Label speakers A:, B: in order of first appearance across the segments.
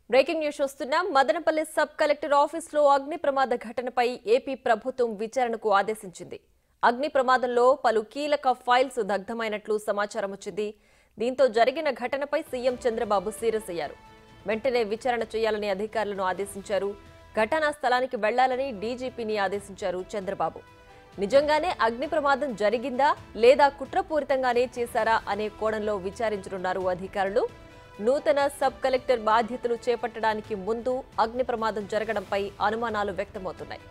A: Breaking news చూస్తున్నాం Madanapalle sub collector ఆఫీసులో అగ్ని ప్రమాద ఘటనపై ఏపీ ప్రభుత్వం విచారణకు ఆదేశించింది అగ్ని ప్రమాదంలో పలు కీలక ఫైల్స్ దగ్ధమైనట్లు సమాచారం వచ్చింది దీంతో జరిగిన ఘటనపై సీఎం చంద్రబాబు సీరియస్ అయ్యారు వెంటనే విచారణ చేయాలని అధికారులను ఆదేశించారు ఘటనా స్థలానికి వెళ్లాలని డీజీపీని ఆదేశించారు చంద్రబాబు నిజంగానే అగ్ని ప్రమాదం జరిగిందా లేదా కుట్రపూరితంగానే చేశారా అనే కోణంలో విచారించనున్నారు అధికారులు నూతన సబ్ కలెక్టర్ బాధ్యతలు చేపట్టడానికి ముందు అగ్ని ప్రమాదం జరగడంపై అనుమానాలు వ్యక్తమవుతున్నాయి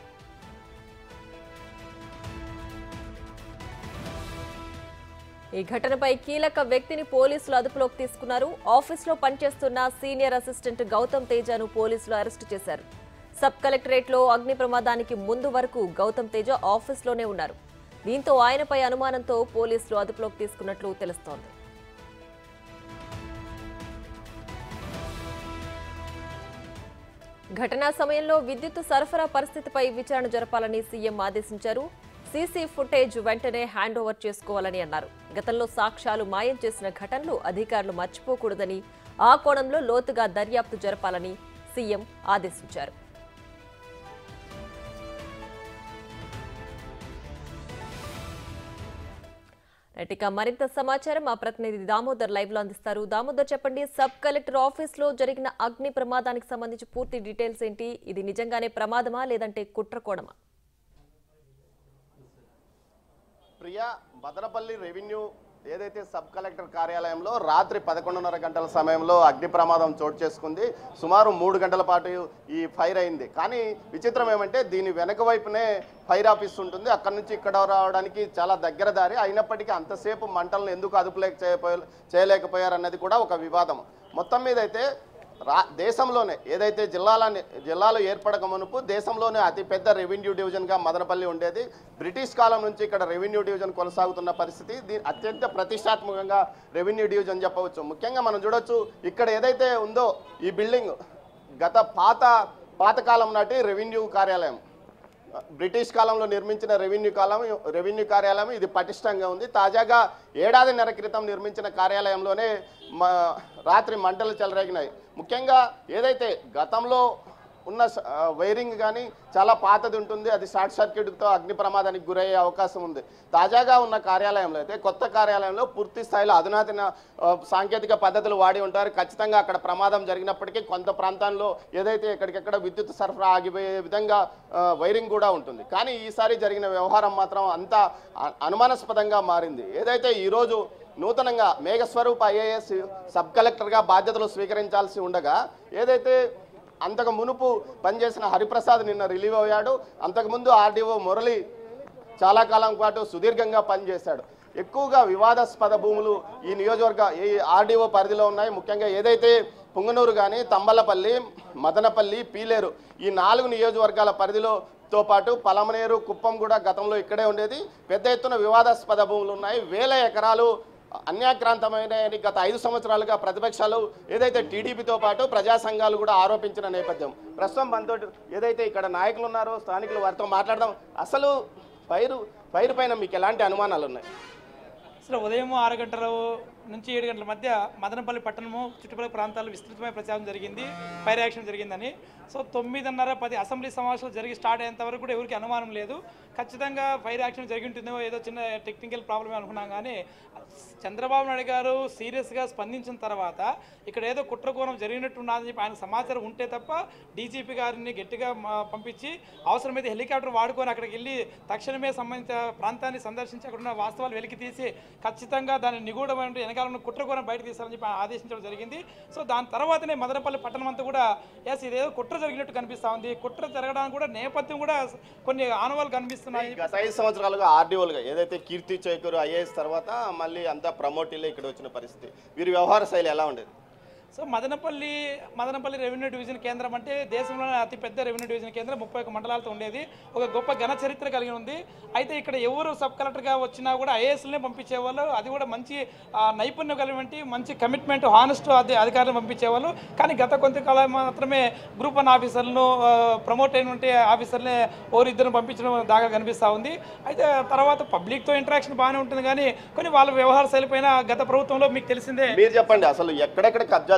A: ఈ ఘటనపై కీలక వ్యక్తిని పోలీసులు అదుపులోకి తీసుకున్నారు ఆఫీసులో పనిచేస్తున్న సీనియర్ అసిస్టెంట్ గౌతమ్ తేజను పోలీసులు అరెస్టు చేశారు సబ్ కలెక్టరేట్లో అగ్ని ప్రమాదానికి ముందు వరకు గౌతమ్ తేజ ఆఫీస్లోనే ఉన్నారు దీంతో ఆయనపై అనుమానంతో పోలీసులు అదుపులోకి తీసుకున్నట్లు తెలుస్తోంది ఘటనా సమయంలో విద్యుత్ సరఫరా పరిస్థితిపై విచారణ జరపాలని సీఎం ఆదేశించారు సీసీ ఫుటేజ్ వెంటనే హ్యాండ్ ఓవర్ చేసుకోవాలని అన్నారు గతంలో సాక్ష్యాలు మాయం చేసిన ఘటనలు అధికారులు మర్చిపోకూడదని ఆ కోణంలో లోతుగా దర్యాప్తు జరపాలని సీఎం ఆదేశించారు రైట్, ఇక మరింత సమాచారం మా ప్రతినిధి దామోదర్ లైవ్ లో అందిస్తారు దామోదర్ చెప్పండి సబ్ కలెక్టర్ ఆఫీస్ లో జరిగిన అగ్ని ప్రమాదానికి సంబంధించి పూర్తి డీటెయిల్స్ ఏంటి ఇది నిజంగానే ప్రమాదమా లేదంటే కుట్రకోణమా
B: ప్రియా మదనపల్లి రెవెన్యూ ఏదైతే సబ్ కలెక్టర్ కార్యాలయంలో రాత్రి పదకొండున్నర గంటల సమయంలో అగ్ని ప్రమాదం చోటు చేసుకుంది సుమారు మూడు గంటల పాటు ఈ ఫైర్ అయింది కానీ విచిత్రం ఏమంటే దీని వెనక వైపునే ఫైర్ ఆఫీస్ ఉంటుంది అక్కడ నుంచి ఇక్కడ రావడానికి చాలా దగ్గర దారి అయినప్పటికీ అంతసేపు మంటలను ఎందుకు అదుపులేక చేయపోయ చేయలేకపోయారు అన్నది కూడా ఒక వివాదం మొత్తం మీద అయితే రా దేశంలోనే ఏదైతే జిల్లాల జిల్లాలు ఏర్పడక మునుపు దేశంలోనే అతిపెద్ద రెవెన్యూ డివిజన్గా మదనపల్లి ఉండేది బ్రిటిష్ కాలం నుంచి ఇక్కడ రెవెన్యూ డివిజన్ కొనసాగుతున్న పరిస్థితి దీని అత్యంత ప్రతిష్టాత్మకంగా రెవెన్యూ డివిజన్ చెప్పవచ్చు ముఖ్యంగా మనం చూడొచ్చు ఇక్కడ ఏదైతే ఉందో ఈ బిల్డింగ్ గత పాత పాతకాలం నాటి రెవెన్యూ కార్యాలయం బ్రిటిష్ కాలంలో నిర్మించిన రెవెన్యూ కాలం రెవెన్యూ కార్యాలయం ఇది పటిష్టంగా ఉంది తాజాగా ఏడాదిన్నర క్రితం నిర్మించిన కార్యాలయంలోనే మా రాత్రి మంటలు చెలరేగినాయి ముఖ్యంగా ఏదైతే గతంలో ఉన్న స- ఆ, వైరింగ్ కానీ చాలా పాతది ఉంటుంది అది షార్ట్ సర్క్యూట్తో అగ్ని ప్రమాదానికి గురయ్యే అవకాశం ఉంది తాజాగా ఉన్న కార్యాలయంలో అయితే కొత్త కార్యాలయంలో పూర్తి స్థాయిలో అధునాతన ఆ, సాంకేతిక పద్ధతులు వాడి ఉంటారు ఖచ్చితంగా అక్కడ ప్రమాదం జరిగినప్పటికీ కొంత ప్రాంతాల్లో ఏదైతే ఎక్కడికెక్కడ విద్యుత్ సరఫరా ఆగిపోయే విధంగా ఆ, వైరింగ్ కూడా ఉంటుంది కానీ ఈసారి జరిగిన వ్యవహారం మాత్రం అంత అ- అనుమానాస్పదంగా మారింది ఏదైతే ఈరోజు నూతనంగా మేఘస్వరూప్ ఐఏఎస్ సబ్ కలెక్టర్గా బాధ్యతలు స్వీకరించాల్సి ఉండగా ఏదైతే అంతకు మునుపు పనిచేసిన హరిప్రసాద్ నిన్న రిలీవ్ అయ్యాడు అంతకుముందు ఆర్డీఓ మురళి చాలా కాలం పాటు సుదీర్ఘంగా పనిచేశాడు ఎక్కువగా వివాదాస్పద భూములు ఈ నియోజకవర్గ ఈ ఆర్డీఓ పరిధిలో ఉన్నాయి ముఖ్యంగా ఏదైతే పుంగనూరు కానీ తంబలపల్లి మదనపల్లి పీలేరు ఈ నాలుగు నియోజకవర్గాల పరిధిలో తో పాటు పలమనేరు కుప్పం కూడా గతంలో ఇక్కడే ఉండేది పెద్ద ఎత్తున వివాదాస్పద భూములు ఉన్నాయి వేల ఎకరాలు అన్యాక్రాంతమైన గత ఐదు సంవత్సరాలుగా ప్రతిపక్షాలు ఏదైతే టీడీపీతో పాటు ప్రజా సంఘాలు కూడా ఆరోపించిన నేపథ్యం ప్రస్తుతం మనతో ఏదైతే ఇక్కడ నాయకులు ఉన్నారో స్థానికులు వారితో మాట్లాడదాం అసలు ఫైరు ఫైర్ పైన మీకు ఎలాంటి అనుమానాలు ఉన్నాయి
C: అసలు ఉదయం ఆరు గంటల నుంచి ఏడు గంటల మధ్య మదనపల్లి పట్టణము చుట్టుపక్కల ప్రాంతాల్లో విస్తృతమైన ప్రచారం జరిగింది ఫైర్ యాక్షన్ జరిగిందని సో తొమ్మిదిన్నర పది అసెంబ్లీ సమావేశాలు జరిగి స్టార్ట్ అయ్యేంత వరకు కూడా ఎవరికి అనుమానం లేదు ఖచ్చితంగా ఫైర్ యాక్షన్ జరిగి ఉంటుందో ఏదో చిన్న టెక్నికల్ ప్రాబ్లమే అనుకున్నాం కానీ చంద్రబాబు నాయుడు గారు సీరియస్గా స్పందించిన తర్వాత ఇక్కడ ఏదో కుట్రకోణం జరిగినట్టున్నదని చెప్పి ఆయన సమాచారం ఉంటే తప్ప డీజీపీ గారిని గట్టిగా మ- పంపించి అవసరమైతే హెలికాప్టర్ వాడుకొని అక్కడికి వెళ్ళి తక్షణమే సంబంధిత ప్రాంతాన్ని సందర్శించి అక్కడ ఉన్న వాస్తవాలు వెలికి తీసి ఖచ్చితంగా దాన్ని నిగూఢమైన వెనకాల ఉన్న కుట్రకోణం బయట తీసారని చెప్పి ఆదేశించడం జరిగింది సో దాని తర్వాతనే మదనపల్లి పట్టణం అంతా కూడా ఎస్ ఇదేదో కుట్ర జరిగినట్టు కనిపిస్తా ఉంది కుట్ర జరగడానికి కూడా నేపథ్యం కూడా కొన్ని ఆనవాళ్ళు కనిపిస్తున్నాయి
B: గత ఐదు సంవత్సరాలుగా ఆర్డీఓలుగా ఏదైతే కీర్తి చేకూరు ఐఏఎస్ తర్వాత మళ్ళీ అంతా ప్రమోటీలే ఇక్కడ వచ్చిన పరిస్థితి వీరి వ్యవహార శైలి ఎలా ఉండేది
C: so Madanapalle Madanapalle revenue division కేంద్రం అంటే దేశంలోనే అతిపెద్ద రెవెన్యూ డివిజన్ కేంద్రం ముప్పై ఒక్క మండలాలతో ఉండేది ఒక గొప్ప ఘన చరిత్ర కలిగి ఉంది అయితే ఇక్కడ ఎవరు సబ్ కలెక్టర్గా వచ్చినా కూడా ఐఏఎస్లనే పంపించేవాళ్ళు అది కూడా మంచి ఆ, నైపుణ్యం కలిగినటువంటి మంచి కమిట్మెంట్ హానెస్ట్ అధి అధికారులు పంపించేవాళ్ళు కానీ గత కొంతకాలం మాత్రమే గ్రూప్ వన్ ఆఫీసర్లను ప్రమోట్ అయినటువంటి ఆఫీసర్లే ఓరిద్దరు పంపించడం దాకా కనిపిస్తూ ఉంది అయితే తర్వాత పబ్లిక్తో ఇంటరాక్షన్ బాగానే ఉంటుంది కానీ కొన్ని వాళ్ళ వ్యవహార శైలి పైన గత ప్రభుత్వంలో మీకు తెలిసిందే
B: మీరు చెప్పండి అసలు ఎక్కడెక్కడ కబ్జాలు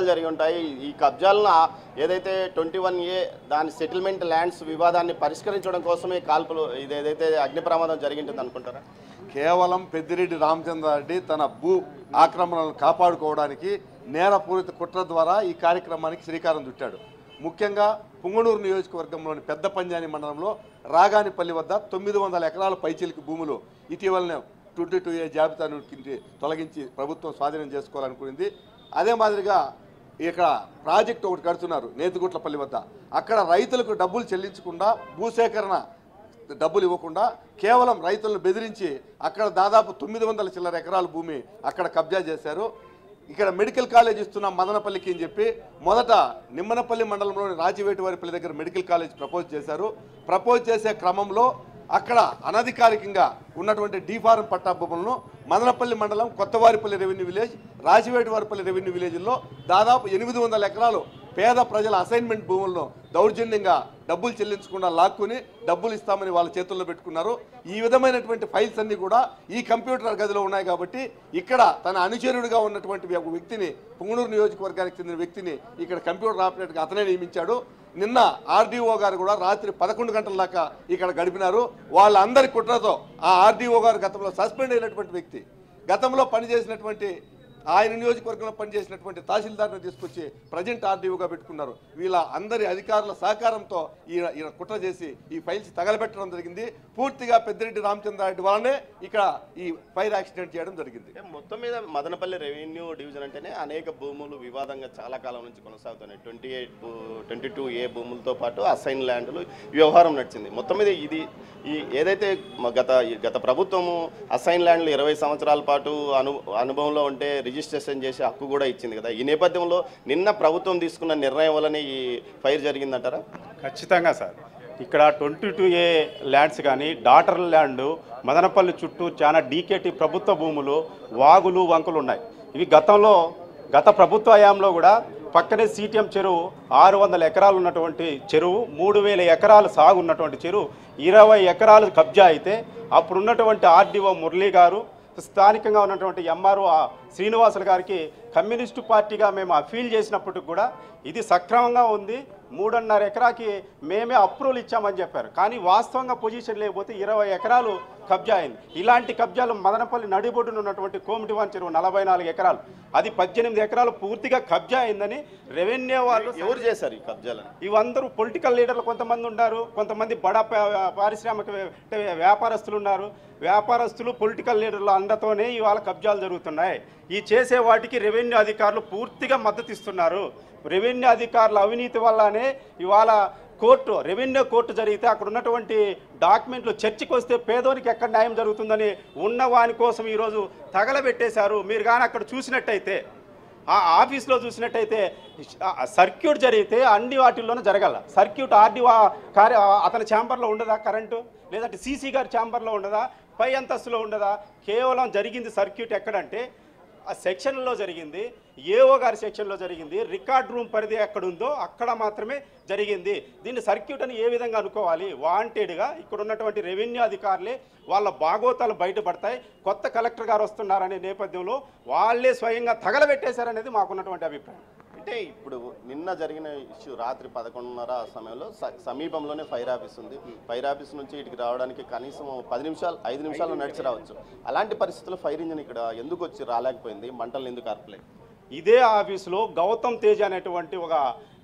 B: కబ్జాలు జరిగి ఉంటాయి ఈ కబ్జాలను ఆ- ఏదైతే ట్వంటీ వన్ ఏ దాని సెటిల్మెంట్ ల్యాండ్స్ వివాదాన్ని పరిష్కరించడం కోసమే కాల్పులు ఇది ఏదైతే అగ్ని ప్రమాదం జరిగింటుంది అనుకుంటారా
D: కేవలం పెద్దిరెడ్డి రామచంద్రారెడ్డి తన భూ ఆక్రమణలను కాపాడుకోవడానికి నేరపూరిత కుట్ర ద్వారా ఈ కార్యక్రమానికి శ్రీకారం చుట్టాడు ముఖ్యంగా పుంగనూరు నియోజకవర్గంలోని పెద్ద పంజాని మండలంలో రాగానిపల్లి వద్ద తొమ్మిది వందల ఎకరాల పైచిలికి భూములు ఇటీవలనే ట్వంటీ టూ ఏ జాబితాను కింది తొలగించి ప్రభుత్వం స్వాధీనం చేసుకోవాలనుకునింది అదే మాదిరిగా ఇక్కడ ప్రాజెక్ట్ ఒకటి కడుతున్నారు నేతిగుట్లపల్లి వద్ద అక్కడ రైతులకు డబ్బులు చెల్లించకుండా భూసేకరణ డబ్బులు ఇవ్వకుండా కేవలం రైతులను బెదిరించి అక్కడ దాదాపు తొమ్మిది వందల చిల్లర ఎకరాల భూమి అక్కడ కబ్జా చేశారు ఇక్కడ మెడికల్ కాలేజ్ ఇస్తున్న మదనపల్లికి అని చెప్పి మొదట నిమ్మనపల్లి మండలంలోని రాజవేటివారిపల్లి దగ్గర మెడికల్ కాలేజ్ ప్రపోజ్ చేశారు ప్రపోజ్ చేసే క్రమంలో అక్కడ అనధికారికంగా ఉన్నటువంటి డీ ఫారం పట్టా భూములను మదనపల్లి మండలం Kothavaripalli revenue village Rajavetivaripalli revenue విలేజ్లో దాదాపు ఎనిమిది వందల ఎకరాలు పేద ప్రజల అసైన్మెంట్ భూములను దౌర్జన్యంగా డబ్బులు చెల్లించకుండా లాక్కుని డబ్బులు ఇస్తామని వాళ్ళ చేతుల్లో పెట్టుకున్నారు ఈ విధమైనటువంటి ఫైల్స్ అన్ని కూడా ఈ కంప్యూటర్ గదిలో ఉన్నాయి కాబట్టి ఇక్కడ తన అనుచరుడిగా ఉన్నటువంటి ఒక వ్యక్తిని పుంగనూరు నియోజకవర్గానికి చెందిన వ్యక్తిని ఇక్కడ కంప్యూటర్ ఆపరేటర్గా అతనే నియమించాడు నిన్న ఆర్డీఓ గారు కూడా రాత్రి పదకొండు గంటల దాకా ఇక్కడ గడిపినారు వాళ్ళందరి కుట్రతో ఆ ఆర్డీఓ గారు గతంలో సస్పెండ్ అయినటువంటి వ్యక్తి గతంలో పనిచేసినటువంటి ఆయన నియోజకవర్గంలో పనిచేసినటువంటి తహసీల్దార్ని తీసుకొచ్చి ప్రజెంట్ ఆర్డీఓగా పెట్టుకున్నారు వీళ్ళ అందరి అధికారుల సహకారంతో ఈయన ఈయన కుట్ర చేసి ఈ ఫైల్స్ తగలబెట్టడం జరిగింది పూర్తిగా పెద్దిరెడ్డి రామచంద్రారెడ్డి వల్లనే ఇక్కడ ఈ ఫైర్ యాక్సిడెంట్ చేయడం జరిగింది
B: అంటే మొత్తం మీద మదనపల్లి రెవెన్యూ డివిజన్ అంటేనే అనేక భూములు వివాదంగా చాలా కాలం నుంచి కొనసాగుతున్నాయి twenty eight twenty two A భూములతో పాటు అసైన్ ల్యాండ్లు వ్యవహారం నడిచింది మొత్తం మీద ఇది ఈ ఏదైతే మ- గత ఈ గత ప్రభుత్వము అసైన్ ల్యాండ్లు ఇరవై సంవత్సరాల పాటు అను అనుభవంలో ఉంటే రిజిస్ట్రేషన్ చేసే హక్కు కూడా ఇచ్చింది కదా ఈ నేపథ్యంలో నిన్న ప్రభుత్వం తీసుకున్న నిర్ణయం వల్లనే ఈ ఫైర్ జరిగిందంటారా
E: ఖచ్చితంగా సార్ ఇక్కడ ట్వంటీ టూ ఏ ల్యాండ్స్ కానీ డాటర్ ల్యాండ్ మదనపల్లి చుట్టూ చాలా డీకేటీ ప్రభుత్వ భూములు వాగులు వంకలు ఉన్నాయి ఇవి గతంలో గత ప్రభుత్వ హయాంలో కూడా పక్కనే సిటిఎం చెరువు ఆరు వందల ఎకరాలు ఉన్నటువంటి చెరువు మూడు వేల ఎకరాలు సాగు ఉన్నటువంటి చెరువు ఇరవై ఎకరాలు కబ్జా అయితే అప్పుడున్నటువంటి ఆర్డీఓ మురళీ గారు స్థానికంగా ఉన్నటువంటి ఎంఆర్ఓ శ్రీనివాసులు గారికి కమ్యూనిస్టు పార్టీగా మేము అఫీల్ చేసినప్పటికి కూడా ఇది సక్రమంగా ఉంది మూడున్నర ఎకరాకి మేమే అప్రూవల్ ఇచ్చామని చెప్పారు కానీ వాస్తవంగా పొజిషన్ లేకపోతే ఇరవై ఎకరాలు కబ్జా అయింది ఇలాంటి కబ్జాలు మదనపల్లి నడిబొడ్డున ఉన్నటువంటి కోమిటివాన్ చెరువు నలభై నాలుగు ఎకరాలు అది పద్దెనిమిది ఎకరాలు పూర్తిగా కబ్జా అయిందని రెవెన్యూ వాళ్ళు
B: ఎవరు చేశారు ఈ కబ్జాలను
E: ఇవందరూ పొలిటికల్ లీడర్లు కొంతమంది ఉన్నారు కొంతమంది బడా పా- పారిశ్రామిక వే- అంటే వ్యాపారస్తులు ఉన్నారు వ్యాపారస్తులు పొలిటికల్ లీడర్ల అండతోనే ఇవాళ కబ్జాలు జరుగుతున్నాయి ఈ చేసే వాటికి రెవెన్యూ అధికారులు పూర్తిగా మద్దతు ఇస్తున్నారు రెవెన్యూ అధికారుల అవినీతి వల్లనే ఇవాళ కోర్టు రెవెన్యూ కోర్టు జరిగితే అక్కడ ఉన్నటువంటి డాక్యుమెంట్లు చర్చకు వస్తే పేదోనికి ఎక్కడ న్యాయం జరుగుతుందని ఉన్న వాని కోసం ఈరోజు తగలబెట్టేశారు మీరు కానీ అక్కడ చూసినట్టయితే ఆ ఆఫీస్లో చూసినట్టయితే ఆ సర్క్యూట్ జరిగితే అన్ని వాటిల్లోనూ జరగాల సర్క్యూట్ ఆర్డీఓ కార్య అతని ఛాంబర్లో ఉండదా కరెంటు లేదంటే సీసీ గారి ఛాంబర్లో ఉండదా పై అంతస్తులో ఉండదా కేవలం జరిగింది సర్క్యూట్ ఎక్కడంటే ఆ సెక్షన్లో జరిగింది ఏఓ గారి సెక్షన్లో జరిగింది రికార్డ్ రూమ్ పరిధి ఎక్కడ ఉందో అక్కడ మాత్రమే జరిగింది దీన్ని సర్క్యూట్ అని ఏ విధంగా అనుకోవాలి వాంటెడ్గా ఇక్కడ ఉన్నటువంటి రెవెన్యూ అధికారులే వాళ్ళ బాగోతాలు బయటపడతాయి కొత్త కలెక్టర్ గారు వస్తున్నారనే నేపథ్యంలో వాళ్ళే స్వయంగా తగలబెట్టేశారనేది మాకున్నటువంటి అభిప్రాయం
B: అంటే ఇప్పుడు నిన్న జరిగిన ఇష్యూ రాత్రి పదకొండున్నర ఆ సమయంలో స- సమీపంలోనే ఫైర్ ఆఫీస్ ఉంది ఫైర్ ఆఫీస్ నుంచి ఇటుకి రావడానికి కనీసం పది నిమిషాలు ఐదు నిమిషాలు నడిచి రావచ్చు అలాంటి పరిస్థితుల్లో ఫైర్ ఇంజిన్ ఇక్కడ ఎందుకు వచ్చి రాలేకపోయింది మంటలు ఎందుకు ఆర్పలేదు
E: ఇదే ఆఫీసులో గౌతమ్ తేజ్ అనేటువంటి ఒక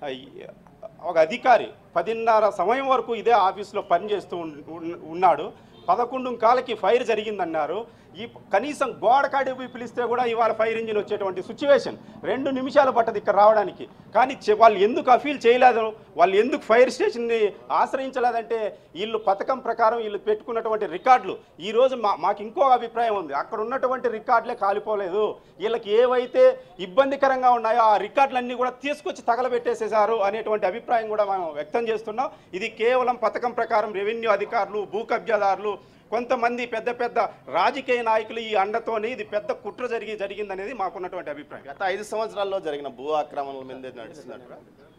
E: ఒక అధికారి పదిన్నర సమయం వరకు ఇదే ఆఫీసులో పనిచేస్తూ ఉన్- ఉన్- ఉన్నాడు పదకొండు కాలకి ఫైర్ జరిగిందన్నారు ఈ కనీసం గోడ కాడి పోయి పిలిస్తే కూడా ఇవాళ ఫైర్ ఇంజిన్ వచ్చేటువంటి సిచ్యువేషన్ రెండు నిమిషాలు పట్టదు ఇక్కడ రావడానికి కానీ చె- వాళ్ళు ఎందుకు అఫీల్ చేయలేదు వాళ్ళు ఎందుకు ఫైర్ స్టేషన్ని ఆశ్రయించలేదంటే వీళ్ళు పథకం ప్రకారం వీళ్ళు పెట్టుకున్నటువంటి రికార్డులు ఈరోజు మా మాకు ఇంకో అభిప్రాయం ఉంది అక్కడ ఉన్నటువంటి రికార్డులే కాలిపోలేదు వీళ్ళకి ఏవైతే ఇబ్బందికరంగా ఉన్నాయో ఆ రికార్డులన్నీ కూడా తీసుకొచ్చి తగలబెట్టేసేశారు అనేటువంటి అభిప్రాయం కూడా మనం వ్యక్తం చేస్తున్నాం ఇది కేవలం పథకం ప్రకారం రెవెన్యూ అధికారులు భూ కబ్జాదారులు కొంతమంది పెద్ద పెద్ద రాజకీయ నాయకులు ఈ అండతోని ఇది పెద్ద కుట్ర జరిగి జరిగిందనేది మాకున్నటువంటి అభిప్రాయం
B: గత ఐదు సంవత్సరాల్లో జరిగిన భూ ఆక్రమణల మీద నడుస్తున్నట్టు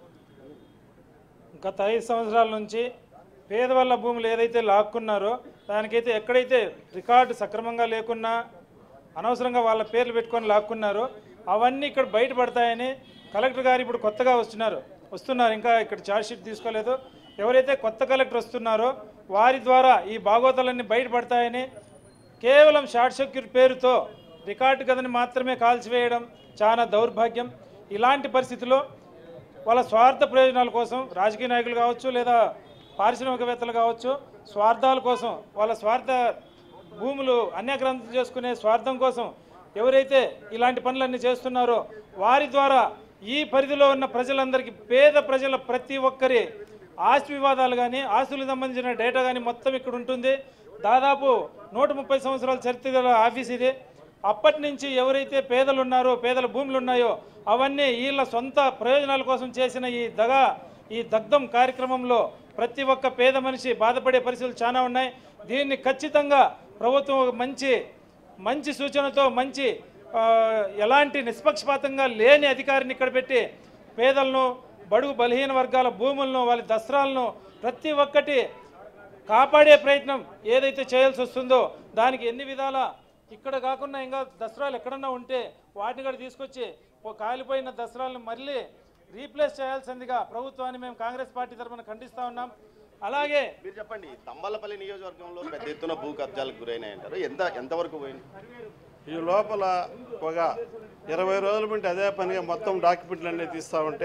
C: గత ఐదు సంవత్సరాల నుంచి పేదవాళ్ళ భూములు ఏదైతే లాక్కున్నారో దానికైతే ఎక్కడైతే రికార్డు సక్రమంగా లేకున్నా అనవసరంగా వాళ్ళ పేర్లు పెట్టుకొని లాక్కున్నారో అవన్నీ ఇక్కడ బయటపడతాయని కలెక్టర్ గారు ఇప్పుడు కొత్తగా వస్తున్నారు వస్తున్నారు ఇంకా ఇక్కడ ఛార్జ్ షీట్ తీసుకోలేదు ఎవరైతే కొత్త కలెక్టర్ వస్తున్నారో వారి ద్వారా ఈ భాగోతాలన్నీ బయటపడతాయని కేవలం షార్ట్ సర్క్యూట్ పేరుతో రికార్డు కథని మాత్రమే కాల్చివేయడం చాలా దౌర్భాగ్యం ఇలాంటి పరిస్థితిలో వాళ్ళ స్వార్థ ప్రయోజనాల కోసం రాజకీయ నాయకులు కావచ్చు లేదా పారిశ్రామికవేత్తలు కావచ్చు స్వార్థాల కోసం వాళ్ళ స్వార్థ భూములు అన్యాక్రాంతం చేసుకునే స్వార్థం కోసం ఎవరైతే ఇలాంటి పనులన్నీ చేస్తున్నారో వారి ద్వారా ఈ పరిధిలో ఉన్న ప్రజలందరికీ పేద ప్రజల ప్రతి ఒక్కరి ఆస్తి వివాదాలు కానీ ఆస్తులకు సంబంధించిన డేటా కానీ మొత్తం ఇక్కడ ఉంటుంది దాదాపు నూట ముప్పై సంవత్సరాల చరిత్ర గల ఆఫీస్ ఇది అప్పటి నుంచి ఎవరైతే పేదలు ఉన్నారో పేదల భూములు ఉన్నాయో అవన్నీ వీళ్ళ సొంత ప్రయోజనాల కోసం చేసిన ఈ దగా ఈ దగ్ధం కార్యక్రమంలో ప్రతి ఒక్క పేద మనిషి బాధపడే పరిస్థితులు చాలా ఉన్నాయి దీన్ని ఖచ్చితంగా ప్రభుత్వం ఒక మంచి మంచి సూచనతో మంచి ఆ, ఎలాంటి నిష్పక్షపాతంగా లేని అధికారిని ఇక్కడ పెట్టి పేదలను బడుగు బలహీన వర్గాల భూములను వాళ్ళ దస్త్రాలను ప్రతి ఒక్కటి కాపాడే ప్రయత్నం ఏదైతే చేయాల్సి వస్తుందో దానికి ఎన్ని విధాల ఇక్కడ కాకుండా ఇంకా దసరాలు ఎక్కడన్నా ఉంటే వాటిని కూడా తీసుకొచ్చి ఓ కాలిపోయిన దసరాలను మళ్ళీ రీప్లేస్ చేయాల్సిందిగా ప్రభుత్వాన్ని మేము కాంగ్రెస్ పార్టీ తరఫున ఖండిస్తా ఉన్నాం అలాగే
B: మీరు చెప్పండి తంబాలపల్లి నియోజకవర్గంలో పెద్ద ఎత్తున భూ కబ్జాలకు గురైనాయంటారు ఎంత ఎంతవరకు పోయింది
F: ఈ లోపల ఒక ఇరవై రోజుల నుండి అదే పనిగా మొత్తం డాక్యుమెంట్లు అన్నీ తీస్తూ ఉంటే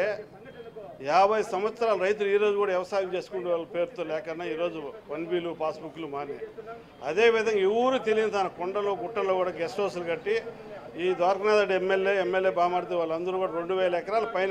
F: యాభై సంవత్సరాల రైతులు ఈరోజు కూడా వ్యవసాయం చేసుకునే వాళ్ళ పేరుతో లేకన్నా ఈరోజు వన్ బీలు పాస్బుక్లు మానే అదేవిధంగా ఎవరు తెలియని తన కొండలు గుట్టల్లో కూడా గెస్ట్ హౌస్లు కట్టి ఈ ద్వారకనాథ్ ఎమ్మెల్యే ఎమ్మెల్యే బామార్ది వాళ్ళందరూ కూడా రెండు వేల ఎకరాల పైన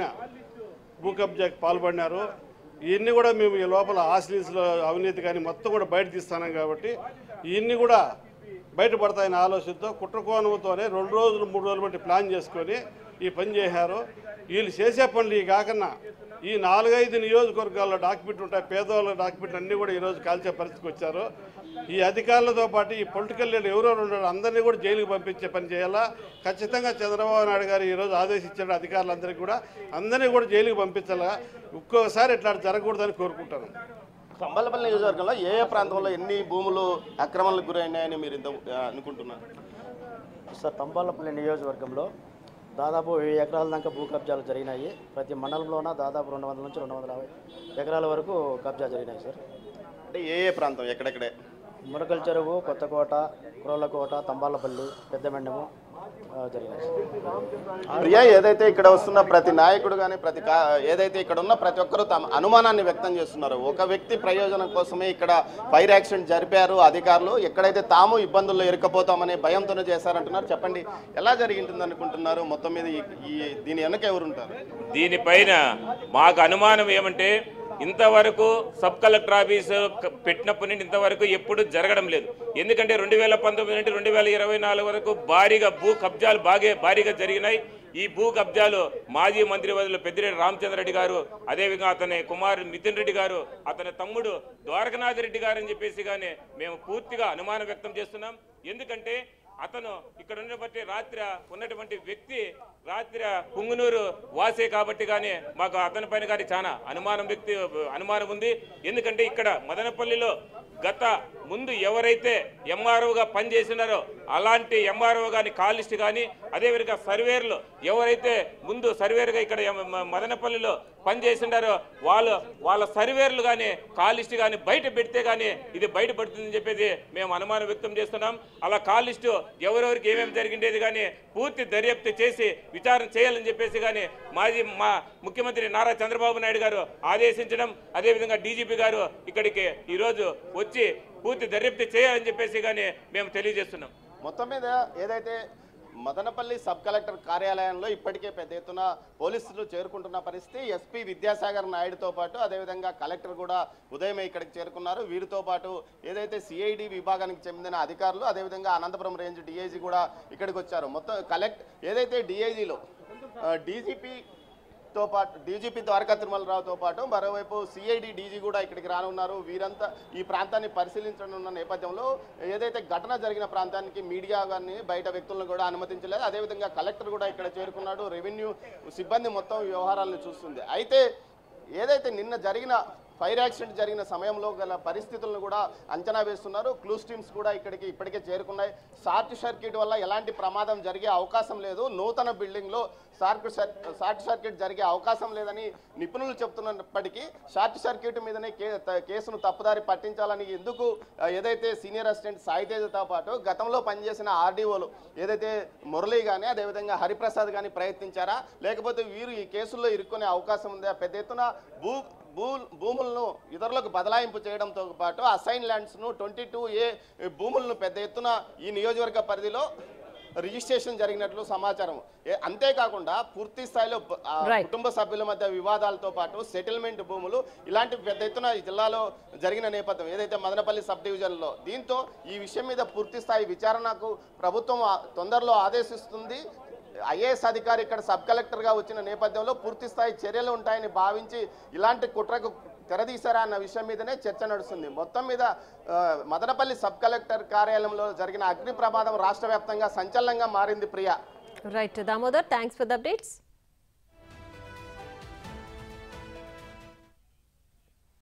F: భూ కబ్జాకి పాల్పడినారు ఇవన్నీ కూడా మేము ఈ లోపల ఆశ్లీస్లో అవినీతి కానీ మొత్తం కూడా బయట తీస్తున్నాం కాబట్టి ఇవన్నీ కూడా బయటపడతాయని ఆలోచనతో కుట్రకోణంతోనే రెండు రోజులు మూడు రోజులు బట్టి ప్లాన్ చేసుకొని ఈ పని చేశారు వీళ్ళు చేసే పనులు ఈ కాకన్నా ఈ నాలుగైదు నియోజకవర్గాల్లో డాక్యుమెంట్ ఉంటాయి పేదవాళ్ళ డాక్యుమెంట్ అన్నీ కూడా ఈరోజు కాల్చే పరిస్థితికి వచ్చారు ఈ అధికారులతో పాటు ఈ పొలిటికల్ లీడర్ ఎవరెవరు ఉన్నారో అందరినీ కూడా జైలుకి పంపించే పని చేయాలా ఖచ్చితంగా చంద్రబాబు నాయుడు గారు ఈరోజు ఆదేశించాడు అధికారులందరికీ కూడా అందరినీ కూడా జైలుకి పంపించాలా ఒక్కోసారి ఇట్లా జరగకూడదని కోరుకుంటాను
B: తంబాలపల్లి నియోజకవర్గంలో ఏ ఏ ప్రాంతంలో ఎన్ని భూములు అక్రమాలకు గురైనాయని మీరు ఇంత ఆ, అనుకుంటున్నారు
G: సార్ తంబాలపల్లి నియోజకవర్గంలో దాదాపు వెయ్యి ఎకరాల దాకా భూ కబ్జాలు జరిగినాయి ప్రతి మండలంలోన దాదాపు రెండు వందల నుంచి రెండు వందల యాభై ఎకరాల వరకు కబ్జా జరిగినాయి సార్
B: అంటే ఏ ఏ ప్రాంతం ఎక్కడెక్కడే
G: మునకల్ చెరువు కొత్తకోట కురలకోట తంబాలపల్లి పెద్దమెండము ఆ, జరిగినాయి సార్
B: ప్రియా ఏదైతే ఇక్కడ వస్తున్న ప్రతి నాయకుడు కానీ ప్రతి కా- ఏదైతే ఇక్కడ ఉన్న ప్రతి ఒక్కరూ తమ అనుమానాన్ని వ్యక్తం చేస్తున్నారు ఒక వ్యక్తి ప్రయోజనం కోసమే ఇక్కడ ఫైర్ యాక్సిడెంట్ జరిపారు అధికారులు ఎక్కడైతే తాము ఇబ్బందుల్లో ఇరుకపోతామనే భయంతోనే చేశారంటున్నారు చెప్పండి ఎలా జరిగింటుంది అనుకుంటున్నారు మొత్తం మీద ఈ- ఈ దీని వెనక ఎవరుంటారు
H: దీనిపైన మాకు అనుమానం ఏమంటే ఇంతవరకు సబ్ కలెక్టర్ ఆఫీస్ క- పెట్టినప్పటి నుండి ఇంతవరకు ఎప్పుడు జరగడం లేదు ఎందుకంటే రెండు వేల పంతొమ్మిది నుండి రెండు వేల ఇరవై నాలుగు వరకు భారీగా భూ కబ్జాలు బాగే భారీగా జరిగినాయి ఈ భూ కబ్జాలు మాజీ మంత్రివర్యులు పెద్దిరెడ్డి రామచంద్రరెడ్డి గారు అదేవిధంగా అతని కుమారుడు నితిన్ రెడ్డి గారు అతని తమ్ముడు ద్వారకనాథ్ రెడ్డి గారు అని చెప్పేసి కానీ మేము పూర్తిగా అనుమానం వ్యక్తం చేస్తున్నాం ఎందుకంటే అతను ఇక్కడ ఉన్నటువంటి రాత్రి ఉన్నటువంటి వ్యక్తి రాత్రి పుంగునూరు వాసే కాబట్టి కానీ మాకు అతని పైన కానీ చాలా అనుమానం వ్యక్తి అనుమానం ఉంది ఎందుకంటే ఇక్కడ మదనపల్లిలో గత ముందు ఎవరైతే ఎంఆర్ఓగా పనిచేసినారో అలాంటి ఎంఆర్ఓ కానీ కాలిస్ట్ కానీ అదేవిధంగా సర్వేర్లు ఎవరైతే ముందు సర్వేర్గా ఇక్కడ ఎం- మ- మదనపల్లిలో పనిచేసిండారో వాళ్ళు వాళ్ళ సర్వేర్లు కానీ కాలిస్ట్ కానీ బయట పెడితే కానీ ఇది బయటపడుతుందని చెప్పేసి మేము అనుమానం వ్యక్తం చేస్తున్నాం అలా కాలిస్టు ఎవరెవరికి ఏమేమి జరిగిండేది కానీ పూర్తి దర్యాప్తు చేసి విచారణ చేయాలని చెప్పేసి కానీ మాజీ మా ముఖ్యమంత్రి నారా చంద్రబాబు నాయుడు గారు ఆదేశించడం అదేవిధంగా డీజీపీ గారు ఇక్కడికి ఈరోజు వచ్చి పూర్తి దర్యాప్తు చేయాలని చెప్పేసి కానీ మేము తెలియజేస్తున్నాం
B: మొత్తం మీద ఏదైతే మదనపల్లి సబ్ కలెక్టర్ కార్యాలయంలో ఇప్పటికే పెద్ద ఎత్తున పోలీసులు చేరుకుంటున్న పరిస్థితి ఎస్పీ విద్యాసాగర్ నాయుడుతో పాటు అదేవిధంగా కలెక్టర్ కూడా ఉదయమే ఇక్కడికి చేరుకున్నారు వీరితో పాటు ఏదైతే సిఐడి విభాగానికి చెందిన అధికారులు అదేవిధంగా అనంతపురం రేంజ్ డిఐజీ కూడా ఇక్కడికి వచ్చారు మొత్తం కలెక్ట్ ఏదైతే డిఐజీలో డీజీపీ తో పాటు డీజీపీ ద్వారకా తిరుమలరావుతో పాటు మరోవైపు సిఐడి డీజీ కూడా ఇక్కడికి రానున్నారు వీరంతా ఈ ప్రాంతాన్ని పరిశీలించనున్న నేపథ్యంలో ఏదైతే ఘటన జరిగిన ప్రాంతానికి మీడియా కానీ బయట వ్యక్తులను కూడా అనుమతించలేదు అదేవిధంగా కలెక్టర్ కూడా ఇక్కడ చేరుకున్నాడు రెవెన్యూ సిబ్బంది మొత్తం వ్యవహారాలను చూస్తుంది అయితే ఏదైతే నిన్న జరిగిన ఫైర్ యాక్సిడెంట్ జరిగిన సమయంలో గల పరిస్థితులను కూడా అంచనా వేస్తున్నారు క్లూస్ టీమ్స్ కూడా ఇక్కడికి ఇప్పటికే చేరుకున్నాయి షార్ట్ సర్క్యూట్ వల్ల ఎలాంటి ప్రమాదం జరిగే అవకాశం లేదు నూతన బిల్డింగ్లో షార్ట్ షార్ట్ సర్క్యూట్ జరిగే అవకాశం లేదని నిపుణులు చెప్తున్నప్పటికీ షార్ట్ సర్క్యూట్ మీదనే కే త- కేసును తప్పుదారి పట్టించాలని ఎందుకు ఆ, ఏదైతే సీనియర్ అసిస్టెంట్ సాయితేజతో పాటు గతంలో పనిచేసిన ఆర్డీఓలు ఏదైతే మురళి కానీ అదేవిధంగా హరిప్రసాద్ కానీ ప్రయత్నించారా లేకపోతే వీరు ఈ కేసుల్లో ఇరుక్కునే అవకాశం ఉందా పెద్ద ఎత్తున భూ భూ భూములను ఇతరులకు బదలాయింపు చేయడంతో పాటు అసైన్ ల్యాండ్స్ను ట్వంటీ టూ ఏ భూములను పెద్ద ఎత్తున ఈ నియోజకవర్గ పరిధిలో రిజిస్ట్రేషన్ జరిగినట్లు సమాచారం ఏ- అంతేకాకుండా పూర్తి స్థాయిలో బ- ఆ
A: Right.
B: కుటుంబ సభ్యుల మధ్య వివాదాలతో పాటు సెటిల్మెంట్ భూములు ఇలాంటి పెద్ద ఎత్తున ఈ జిల్లాలో జరిగిన నేపథ్యం ఏదైతే మదనపల్లి సబ్ డివిజన్లో దీంతో ఈ విషయం మీద పూర్తి స్థాయి విచారణకు ప్రభుత్వం ఆ- తొందరలో ఆదేశిస్తుంది ఐఏఎస్ అధికారి ఇక్కడ సబ్ కలెక్టర్గా వచ్చిన నేపథ్యంలో పూర్తి స్థాయి చర్యలు ఉంటాయని భావించి ఇలాంటి కుట్రకు తెరదీశారా అన్న విషయం మీదనే చర్చ నడుస్తుంది మొత్తం మీద ఆ, మదనపల్లి సబ్ కలెక్టర్ కార్యాలయంలో జరిగిన అగ్ని ప్రమాదం రాష్ట్ర వ్యాప్తంగా సంచలనంగా మారింది Priya
A: right Damodar thanks for the updates